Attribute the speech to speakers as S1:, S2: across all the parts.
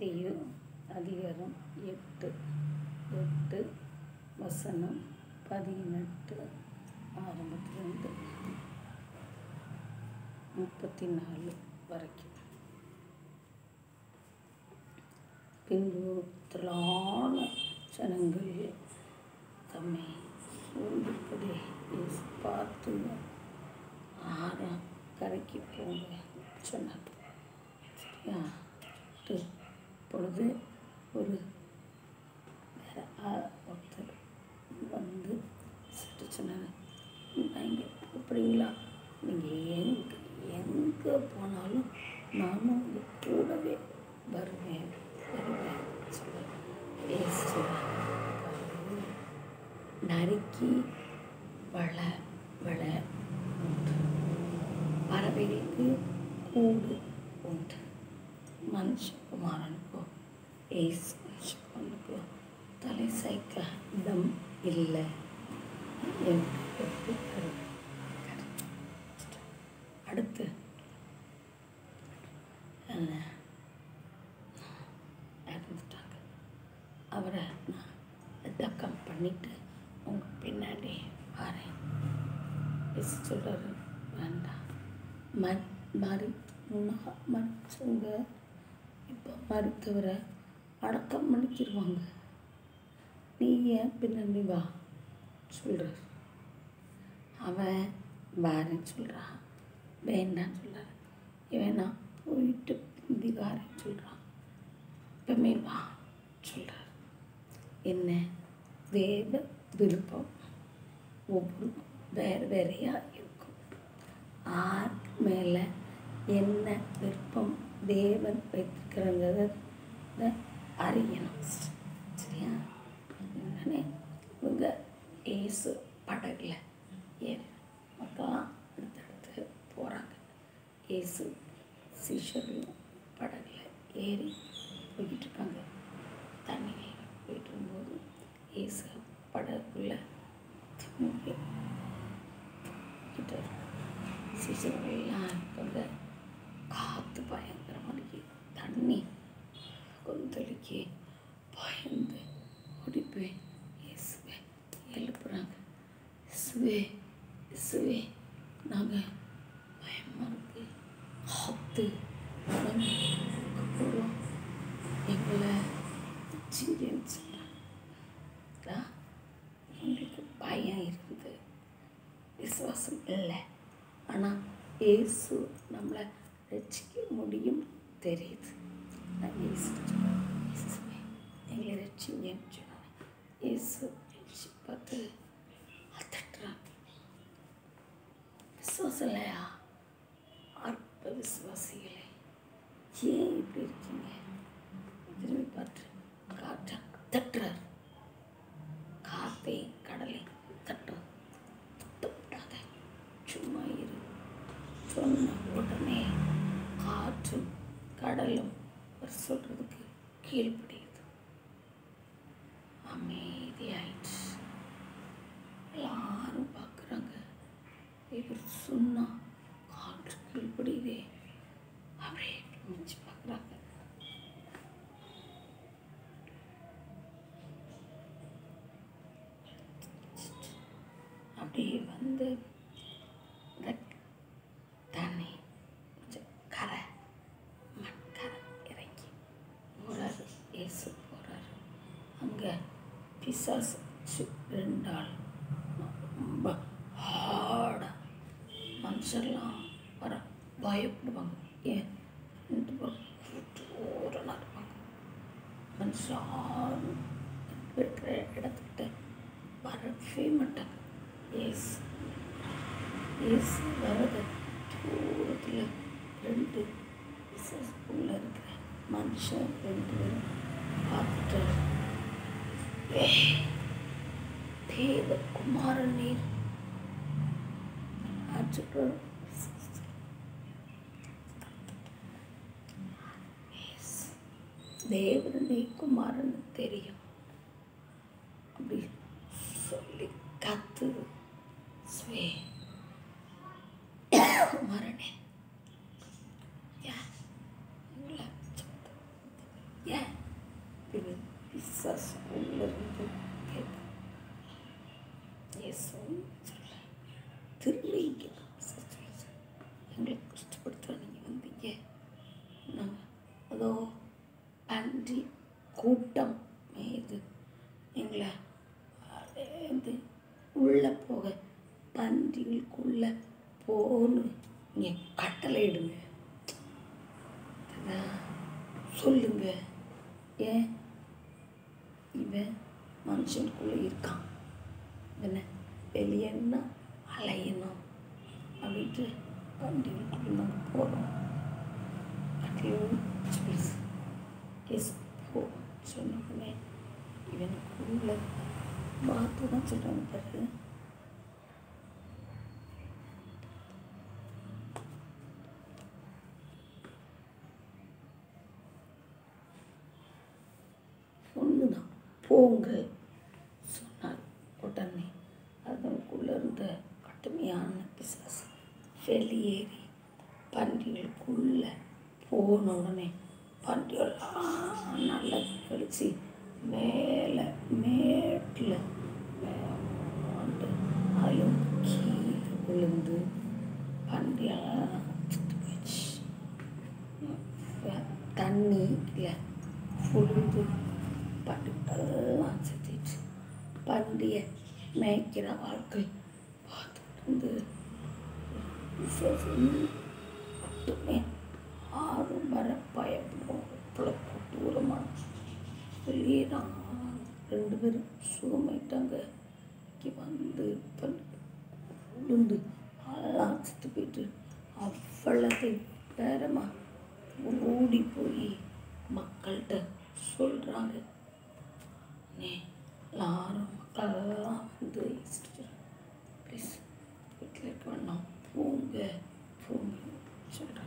S1: மத்தேயு அதிகாரம் எட்டு எட்டு வசனம் பதினெட்டு ஆரம்பத்திலிருந்து முப்பத்தி நாலு வரைக்கும் பின்பு திரளான ஜனங்கள் தம்மை சூழ்ந்தபடி இயேசு பார்த்து ஆறா கரைக்கு போங்க சொன்னார் சரியா சொல்லிட்டு பொழுது ஒரு வேற ஆ- ஒருத்தர் வந்து சொல்லிட்டு சொன்னாங்க நீங்கள் கூப்பிடுறீங்களா நீங்கள் எங்கே எங்கே போனாலும் நானும் உங்கள் கூடவே வருவேன் வருவேன் சொல்ல ஏசு நறுக்கி வள வள உண்டு பறவைகளுக்கு கூடு உண்டு மனுஷகுமாரனுக்கோ ஏசு மனுஷகுமாரனுக்கோ தலை சாய்க்க இடம் இல்லை என்று எப்படி கரு- கரு- அடுத்து என்ன இறந்துட்டாங்க அவரை நான் அடக்கம் பண்ணிட்டு உங்க பின்னாடி வரேன் இயேசு சொல்றாரு வேண்டாம் ம மறி முன்னா மறிச்சவங்க இப்போ மறித்தவரை அடக்கம் பண்ணிக்கிடுவாங்க நீ ஏன் பின்னாடி வா சொல்கிறார் அவன் வாரேன்னு சொல்கிறான் வேண்டான்னு சொல்கிறார் இவன் நான் போயிட்டு பிந்தி வாரேன்னு சொல்கிறான் இப்பமே வா சொல்கிறார் என்ன வேத விருப்பம் ஒவ்வொரு வேறு வேறையாக இருக்கும் ஆருக்கு மேலே என்ன விருப்பம் தேவன் வைத்திருக்கிறங்கிறத அறியணும் சரியா உடனே இவங்க ஏசு படகுல ஏறி மக்கள்லாம் அடுத்தடுத்து போகிறாங்க ஏசு சிஷரும் படகுல ஏறி போய்கிட்டு இருக்காங்க தண்ணியில் போயிட்டு இருக்கும்போது ஏசு படகுக்குள்ள தூங்கி கிட்ட சிசுவெல்லாம் இருக்காங்க காற்று பயங்கரமாக இருக்கு தண்ணி கொந்தளிக்கு பயந்து ஓடி போய் இயேசுவே எழுப்புறாங்க இயேசுவே இயேசுவே நாங்கள் பயமாக இருக்கு காற்று நாங்கள் போகிறோம் எங்களை சிங்கன்னு சொல்கிறாங்க உங்களுக்கு பயம் இருக்குது விசுவாசம் இல்லை ஆனால் இயேசு நம்மளை ரட்சிக்க முடியும் தெரியுது நான் இயேசு சொல்றேன், இயேசுவே எங்களை ரட்சிங்கன்னு சொன்னாங்க இயேசு ரட்சி பார்த்து அதட்டுறாங்க விசுவாசம் இல்லையா அற்ப விசுவாசிகளே ஏன் இப்படி இருக்கீங்க திரும்பி பார்த்து காற்ற தட்டுறார் காத்தை கடலை தட்டுறது தட்டாத சும்மா இரு சொன்ன உடனே காற்றும் கடலும் அவர் சொல்றதுக்கு கீழ்ப்படியுது அமைதியாயிடுச்சு எல்லாரும் பார்க்குறாங்க இவர் சொன்னா காற்று கீழ்ப்படியுதே அப்படியே முடிச்சு பார்க்குறாங்க அப்படியே வந்து இந்த தண்ணி கொஞ்சம் கரை மண்கரை இறங்கி போகிறாரு ஏசு போகிறாரு அங்கே பிசாசு சி- ரெண்டு ஆள் ரொம்ப ஹார்டாக மனுஷெல்லாம் வர பயப்படுவாங்க ஏன் ரெண்டு பேரும் கூட்டோரமாக இருப்பாங்க மனுஷன் யாரும் இருக்கிற இடத்துக்கிட்ட வரவே மாட்டாங்க ஏசு ஏசு வரத தூரத்தில் ரெண்டு உள்ள இருக்கிற மனுஷன் ரெண்டு பேரும் பார்த்துட்டு "ஏய், தேவகுமாரன் நீர் ஆச்சுக்கிறோம் தேவனே குமாரன் தெரியும் அப்படி சொல்லி கத்து ஸ்வே குமாரனே ஏன் உங்களை ஏன் உள்ளே போன்னு நீங்கள் கட்டளை இடுங்க அதான் சொல்லுங்க ஏன் இவன் மனுஷனுக்குள்ளே இருக்கான் என்ன வெளியேன்னா அலையணும் அப்படின்ட்டு வண்டிகளுக்குள்ளே நாங்கள் போகிறோம் அதையும் எஸ் போ சொன்னோடனே இவனுக்குள்ள பார்த்து தான் சொல்கிறாங்க பாரு ஒன்று தான் போங்க சொன்னார் உடனே அதனுக்குள்ளே இருந்த கடுமையான பிசாசு வெளியேறி பன்றிகளுக்குள்ளே போன உடனே பன்றிகள்லாம் நல்லா கழிச்சு மேலே மேட்டில் வந்து அதிலும் கீழே விழுந்து பன்றியெல்லாம் செத்து போயிடுச்சு தண்ணியில் ஃபுல்லு பட்டுக்கெல்லாம் செத்துச்சு பண்டிய மேய்க்கிற வாழ்க்கை பார்த்துட்டு இருந்து விசேஷம் மட்டுமே ஆறும் வர பயப்படும் இவ்வளோ கொடூரமான வெளியே தான் ரெண்டு பேரும் சுகமாயிட்டாங்க இங்கே வந்து பண்ணி உளுந்து எல்லாம் செத்து போயிட்டு அவ்வளவு நேரமாக ஓடி போய் மக்கள்கிட்ட சொல்கிறாங்க நே எல்லாரும் மக்களெல்லாம் வந்து ப்ளீஸ் வீட்டில் இருக்க வேண்டாம் போங்க போங்க சொல்கிறாங்க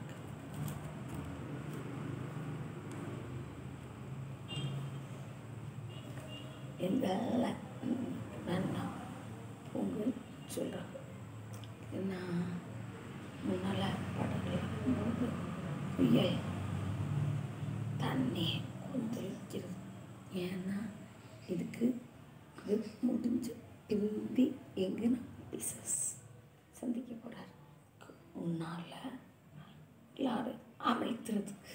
S1: எங்கெல்லாம் வேண்டாம் போங்க சொல்கிறாங்க ஏன்னா முன்னால் படகுல இருக்கும்போது புயல் தண்ணி கொந்தளிக்கிறது ஏன்னா இதுக்கு இது முடிஞ்சு இறுதி எங்கன்னா பிசஸ் சந்திக்க போகிறார் முன்னால் எல்லாரும் அமைத்துறதுக்கு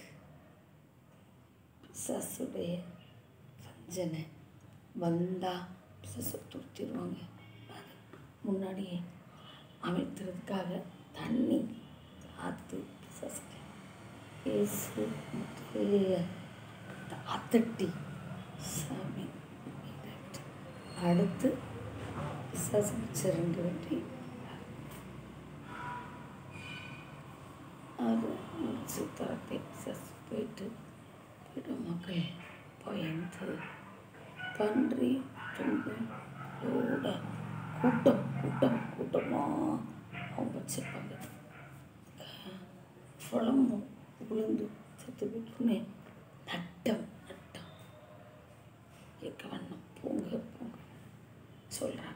S1: பிசஸுடைய வஞ்சனை வந்தால் பிசஸை துருத்திடுவாங்க அது முன்னாடியே அமைத்துறதுக்காக தண்ணி ஆற்று பிசஸுக்கு இயேசு முதலிய அதட்டி சாமி இதட்டு. அடுத்து பிசாசு சிறண்டு வெட்டி அது முடிச்சு துரத்தி பிசாசு போயிட்டு போயிட்டு மக்கள் பயந்து பன்றி துண்டோட கூட்டம் கூட்டம் கூட்டமாக அவங்க வச்சிருப்பாங்க புலம்பும் விழுந்து செத்து போயிட்டுனே நட்டம் நட்டம் இருக்க வேண்டாம் போங்க போங்க சொல்கிறாங்க